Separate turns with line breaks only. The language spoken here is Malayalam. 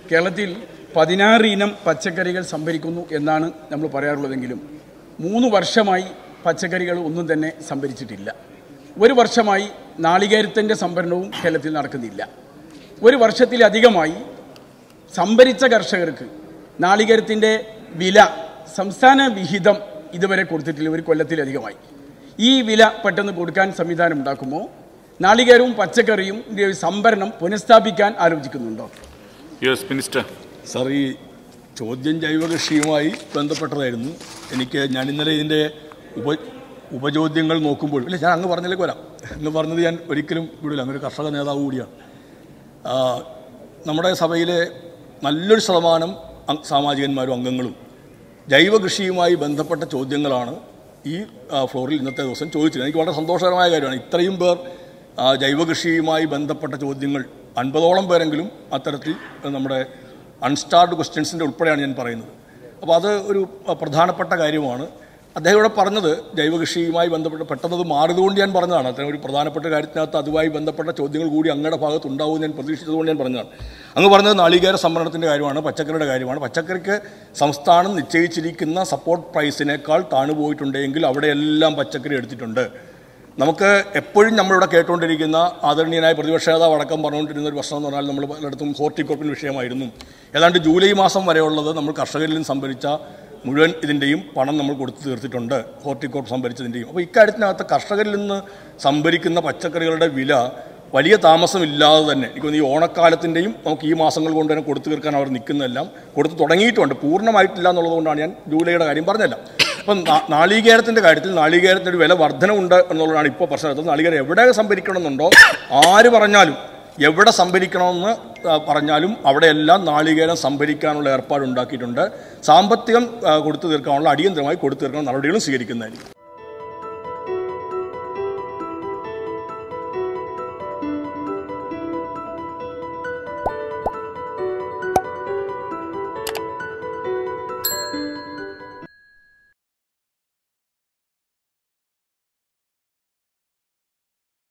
കേരളത്തിൽ പതിനാറ് ഇനം പച്ചക്കറികൾ സംഭരിക്കുന്നു എന്നാണ് നമ്മൾ പറയാറുള്ളതെങ്കിലും മൂന്ന് വർഷമായി പച്ചക്കറികൾ ഒന്നും തന്നെ സംഭരിച്ചിട്ടില്ല ഒരു വർഷമായി നാളികേരത്തിൻ്റെ സംഭരണവും കേരളത്തിൽ നടക്കുന്നില്ല ഒരു വർഷത്തിലധികമായി സംഭരിച്ച കർഷകർക്ക് നാളികേരത്തിൻ്റെ വില സംസ്ഥാന വിഹിതം ഇതുവരെ കൊടുത്തിട്ടില്ല ഒരു കൊല്ലത്തിലധികമായി ഈ വില പെട്ടെന്ന് കൊടുക്കാൻ സംവിധാനം ഉണ്ടാക്കുമോ നാളികേരവും പച്ചക്കറിയും ഇതിന്റെ സംഭരണം പുനഃസ്ഥാപിക്കാൻ ആലോചിക്കുന്നുണ്ടോ
യെസ് മിനിസ്റ്റർ
സാർ ഈ ചോദ്യം ജൈവകൃഷിയുമായി ബന്ധപ്പെട്ടതായിരുന്നു എനിക്ക് ഞാൻ ഇന്നലെ ഇതിൻ്റെ ഉപ ഉപചോദ്യങ്ങൾ നോക്കുമ്പോൾ ഇല്ല ഞാൻ അങ്ങ് പറഞ്ഞതിലേക്ക് വരാം എന്ന് പറഞ്ഞത് ഞാൻ ഒരിക്കലും വിടില്ല അങ്ങൊരു കർഷക നേതാവ് കൂടിയാണ് ആ, നമ്മുടെ സഭയിലെ നല്ലൊരു ശതമാനം അംഗ- സാമാജികന്മാരും അംഗങ്ങളും ജൈവകൃഷിയുമായി ബന്ധപ്പെട്ട ചോദ്യങ്ങളാണ് ഈ ആ, ഫ്ലോറിൽ ഇന്നത്തെ ദിവസം ചോദിച്ചത് എനിക്ക് വളരെ സന്തോഷകരമായ കാര്യമാണ് ഇത്രയും പേർ ആ, ജൈവകൃഷിയുമായി ബന്ധപ്പെട്ട ചോദ്യങ്ങൾ അൻപതോളം പേരെങ്കിലും അത്തരത്തിൽ നമ്മുടെ അൺസ്റ്റാർഡ് ക്വസ്റ്റ്യൻസിൻ്റെ ഉൾപ്പെടെയാണ് ഞാൻ പറയുന്നത് അപ്പോൾ അത് ഒരു ആ, പ്രധാനപ്പെട്ട കാര്യമാണ് അദ്ദേഹം ഇവിടെ പറഞ്ഞത് ജൈവകൃഷിയുമായി ബന്ധപ്പെട്ട് പെട്ടെന്ന് അത് മാറിയതുകൊണ്ട് ഞാൻ പറഞ്ഞതാണ് അത്തരം ഒരു പ്രധാനപ്പെട്ട കാര്യത്തിനകത്ത് അതുമായി ബന്ധപ്പെട്ട ചോദ്യങ്ങൾ കൂടി അങ്ങയുടെ ഭാഗത്ത് ഉണ്ടാവും ഞാൻ പ്രതീക്ഷിച്ചതുകൊണ്ട് ഞാൻ പറഞ്ഞതാണ് അങ്ങ് പറഞ്ഞത് നാളികേര സംഭരണത്തിൻ്റെ കാര്യമാണ് പച്ചക്കറിയുടെ കാര്യമാണ് പച്ചക്കറിക്ക് സംസ്ഥാനം നിശ്ചയിച്ചിരിക്കുന്ന സപ്പോർട്ട് പ്രൈസിനേക്കാൾ താണുപോയിട്ടുണ്ടെങ്കിൽ അവിടെയെല്ലാം പച്ചക്കറി എടുത്തിട്ടുണ്ട് നമുക്ക് എപ്പോഴും നമ്മളിവിടെ കേട്ടുകൊണ്ടിരിക്കുന്ന ആദരണീയനായ പ്രതിപക്ഷ നേതാവ് അടക്കം പറഞ്ഞുകൊണ്ടിരുന്ന ഒരു പ്രശ്നം എന്ന് പറഞ്ഞാൽ നമ്മൾ പലയിടത്തും ഹോർട്ടിക്കോപ്പിന് വിഷയമായിരുന്നു ഏതാണ്ട് ജൂലൈ മാസം വരെയുള്ളത് നമ്മൾ കർഷകരിൽ നിന്ന് സംഭരിച്ച മുഴുവൻ ഇതിൻ്റെയും പണം നമ്മൾ കൊടുത്തു തീർത്തിട്ടുണ്ട് ഹോർട്ടിക്കോപ്പ് സംഭരിച്ചതിൻ്റെയും അപ്പോൾ ഇക്കാര്യത്തിനകത്ത് കർഷകരിൽ നിന്ന് സംഭരിക്കുന്ന പച്ചക്കറികളുടെ വില വലിയ താമസമില്ലാതെ തന്നെ എനിക്ക് തോന്നുന്നു ഈ ഓണക്കാലത്തിൻ്റെയും നമുക്ക് ഈ മാസങ്ങൾ കൊണ്ട് തന്നെ കൊടുത്തു തീർക്കാൻ അവർ നിൽക്കുന്നതെല്ലാം കൊടുത്തു തുടങ്ങിയിട്ടുണ്ട് പൂർണ്ണമായിട്ടില്ല എന്നുള്ളത് കൊണ്ടാണ് ഞാൻ ജൂലൈയുടെ കാര്യം പറഞ്ഞല്ല അപ്പം നാ- നാളികേരത്തിൻ്റെ കാര്യത്തിൽ നാളികേരത്തിൻ്റെ ഒരു വില വർധനമുണ്ട് എന്നുള്ളതാണ് ഇപ്പോൾ പ്രശ്നം നാളികേരം എവിടെ സംഭരിക്കണമെന്നുണ്ടോ ആര് പറഞ്ഞാലും എവിടെ സംഭരിക്കണമെന്ന് ആ, പറഞ്ഞാലും അവിടെയെല്ലാം നാളികേരം സംഭരിക്കാനുള്ള ഏർപ്പാടുണ്ടാക്കിയിട്ടുണ്ട് സാമ്പത്തികം ആ, കൊടുത്തു തീർക്കാനുള്ള അടിയന്തരമായി കൊടുത്തു തീർക്കാനുള്ള നടപടികളും സ്വീകരിക്കുന്നതായിരിക്കും